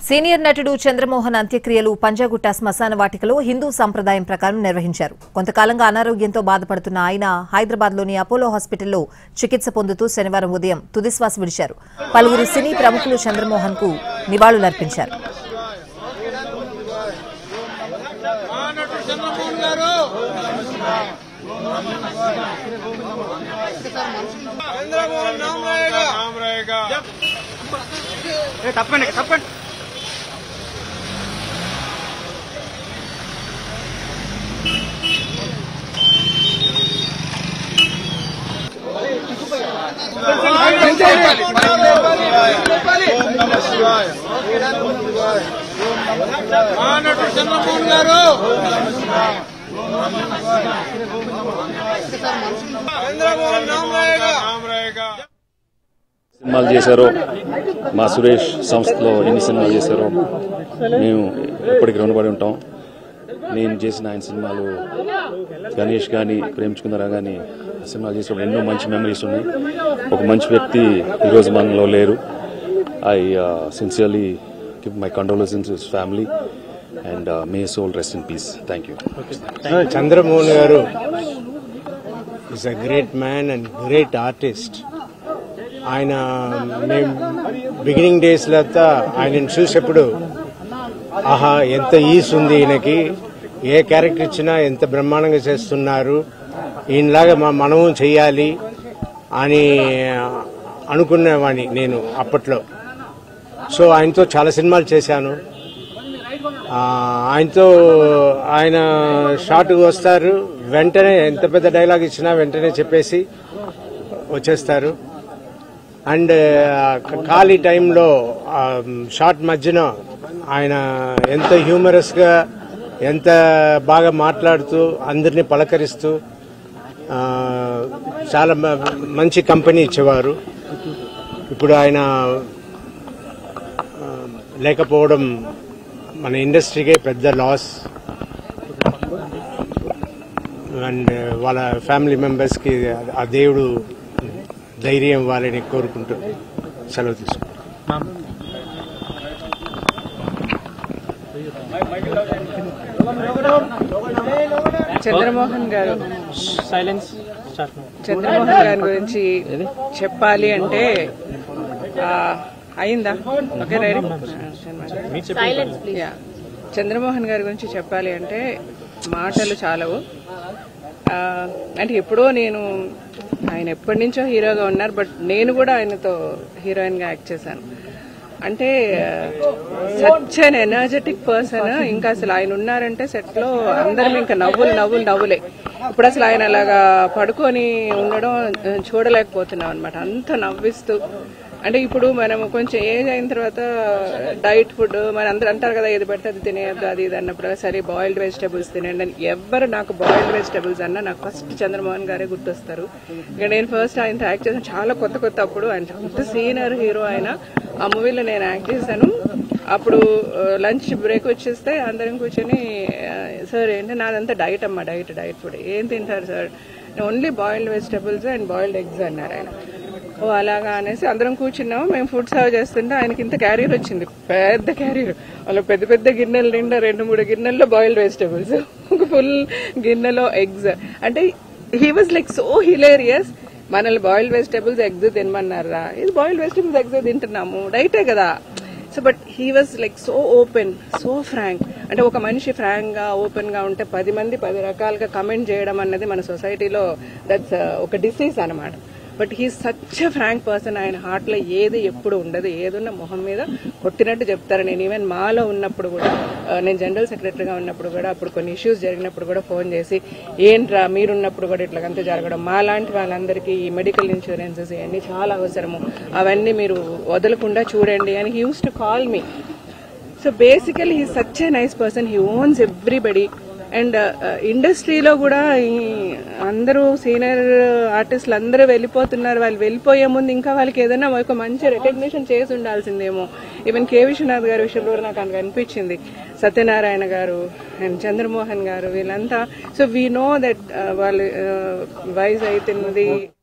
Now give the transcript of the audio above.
Senior నటుడు చంద్రమోహన్ అంత్యక్రియలు పంజాగుట్ట శ్మశాన వాటికలో హిందూ సంప్రదాయం ప్రకారం నిర్వహించారు కొంతకాలంగా అనారోగ్యంతో బాధపడుతున్న ఆయన హైదరాబాద్లోని అపోలో హాస్పిటల్లో చికిత్స పొందుతూ శనివారం ఉదయం తుదిశ్వాస విడిచారు పలువురు సినీ ప్రముఖులు చంద్రమోహన్ కు నివాళులర్పించారు चंद्रमोहन नाम रहेगा नाम रहेगा తప్పండి తప్పండి నటుడు చంద్రమోహన్ గారు चंद्रमोहन नाम रहेगा नाम रहेगा సినిమాలు చేశారో మా సురేష్ సంస్థలో ఎన్ని సినిమాలు చేశారో మేము ఎప్పటికి రుణపడి ఉంటాం నేను చేసిన ఆయన సినిమాలు గణేష్ కానీ ప్రేమించుకున్నారా కానీ సినిమాలు చేసినప్పుడు ఎన్నో మంచి మెమరీస్ ఉన్నాయి ఒక మంచి వ్యక్తి ఈరోజు మనలో లేరు I sincerely give my condolences his family and may soul rest in peace thank you Chandramohan garu is a great man and great artist ఆయన మేము బిగినింగ్ డేస్లో ఆయనను చూసేప్పుడు ఆహా ఎంత ఈస్ ఉంది ఈయనకి ఏ క్యారెక్టర్ ఇచ్చినా ఎంత బ్రహ్మాండంగా చేస్తున్నారు ఈయనలాగా మా మనము చెయ్యాలి అని అనుకునేవాడిని నేను అప్పట్లో సో ఆయనతో చాలా సినిమాలు చేశాను ఆ, ఆయనతో ఆయన షార్ట్కి వస్తారు వెంటనే ఎంత పెద్ద డైలాగ్ ఇచ్చినా వెంటనే చెప్పేసి వచ్చేస్తారు అండ్ ఖాళీ టైంలో షార్ట్ మధ్యన ఆయన ఎంత హ్యూమరస్గా ఎంత బాగా మాట్లాడుతూ అందరినీ పలకరిస్తూ ఆ, చాలా మ- మంచి కంపెనీ ఇచ్చేవారు ఇప్పుడు ఆయన ఆ, లేకపోవడం మన ఇండస్ట్రీకే పెద్ద లాస్ అండ్ వాళ్ళ ఫ్యామిలీ మెంబర్స్కి ఆ దేవుడు ధైర్యం ఇవ్వాలని కోరుకుంటూ సెలవు తీసుకుంటాం చంద్రమోహన్ గారు సైలెన్స్ చంద్రమోహన్ గారి గురించి చెప్పాలి అంటే ఆ, అయిందా ఓకే రెడీ యా. చంద్రమోహన్ గారి గురించి చెప్పాలి అంటే మాటలు చాలవు ఆ, అంటే ఎప్పుడో నేను ఆయన ఎప్పటి నుంచో హీరోగా ఉన్నారు బట్ నేను కూడా ఆయనతో హీరోయిన్ గా యాక్ట్ చేశాను అంటే సచ్ అన్ ఎనర్జెటిక్ పర్సన్ ఇంకా అసలు ఆయన ఉన్నారంటే సెట్ లో అందరం ఇంకా నవ్వులు నవ్వులు నవ్వులే ఇప్పుడు అసలు ఆయన అలాగా పడుకొని ఉండడం ఆ, చూడలేకపోతున్నాం అనమాట అంత నవ్విస్తూ అంటే ఇప్పుడు మనం కొంచెం ఏజ్ అయిన తర్వాత డైట్ ఫుడ్ మరి అందరూ అంటారు కదా ఏది పెడితే అది తినేయద్దు అది ఇది అన్నప్పుడు సరే బాయిల్డ్ వెజిటబుల్స్ తినండి అని ఎవరు నాకు బాయిల్డ్ వెజిటబుల్స్ అన్నా నాకు ఫస్ట్ చంద్రమోహన్ గారే గుర్తొస్తారు ఇక నేను ఫస్ట్ ఆయనతో యాక్ట్ చేసిన చాలా కొత్త కొత్త అప్పుడు ఆయన కొత్త సీనియర్ హీరో ఆయన ఆ మూవీలో నేను యాక్ట్ చేశాను అప్పుడు లంచ్ బ్రేక్ వచ్చేస్తే అందరం కూర్చొని ఆ, సార్ ఏంటి నాదంతా డైట్ అమ్మా డైట్ డైట్ ఫుడ్ ఏం తింటారు sir only boiled vegetables and boiled eggs అన్నారు ఆయన ఓ అలాగా అనేసి అందరం కూర్చున్నాము మేము ఫుడ్ సర్వ్ చేస్తుంటే ఆయనకి ఇంత క్యారియర్ వచ్చింది పెద్ద క్యారియర్ వాళ్ళ పెద్ద పెద్ద గిన్నెలు నిండా రెండు మూడు గిన్నెల్లో బాయిల్డ్ వెజిటబుల్స్ ఒక ఫుల్ గిన్నెలో ఎగ్స్ అంటే he was like so hilarious మనల్ని బాయిల్డ్ వెజిటబుల్స్ ఎగ్స్ తినమన్నారా ఇది బాయిల్డ్ వెజిటబుల్స్ ఎగ్స్ తింటున్నాము డైటే కదా so but he was like so open so frank అంటే ఒక మనిషి ఫ్రాంక్ గా ఓపెన్ గా ఉంటే పది మంది పది రకాలుగా కమెంట్ చేయడం అన్నది మన సొసైటీలో దట్స్ ఒక డిసీజ్ అన్నమాట but he such frank person ఆయన హార్ట్ లో ఏది ఎప్పుడు ఉండదు ఏదున్న మొహం మీద కొట్టినట్టు చెప్తారు నేను ఈవెన్ మాలో ఉన్నప్పుడు కూడా ఆ, నేను జనరల్ సెక్రటరీగా ఉన్నప్పుడు కూడా అప్పుడు కొన్ని ఇష్యూస్ జరిగినప్పుడు కూడా ఫోన్ చేసి ఏంట్రా మీరున్నప్పుడు కూడా ఇట్లా అంతా జరగడం మా లాంటి వాళ్ళందరికీ ఈ మెడికల్ ఇన్సూరెన్సెస్ ఇవన్నీ చాలా అవసరము అవన్నీ మీరు వదలకుండా చూడండి అని he use to call me so basically he such a nice person he owns everybody and ఇండస్ట్రీలో కూడా ఈ అందరూ సీనియర్ ఆర్టిస్టులు అందరూ వెళ్ళిపోతున్నారు వాళ్ళు వెళ్ళిపోయే ముందు ఇంకా వాళ్ళకి ఏదైనా ఒక మంచి రికగ్నిషన్ చేసి ఉండాల్సిందేమో ఈవెన్ కే విశ్వనాథ్ గారి విషయంలో కూడా నాకు అందుకు అనిపించింది సత్యనారాయణ గారు అండ్ చంద్రమోహన్ గారు వీళ్ళంతా సో వీ నో దట్ వాళ్ళు వైజ్ అవుతున్నది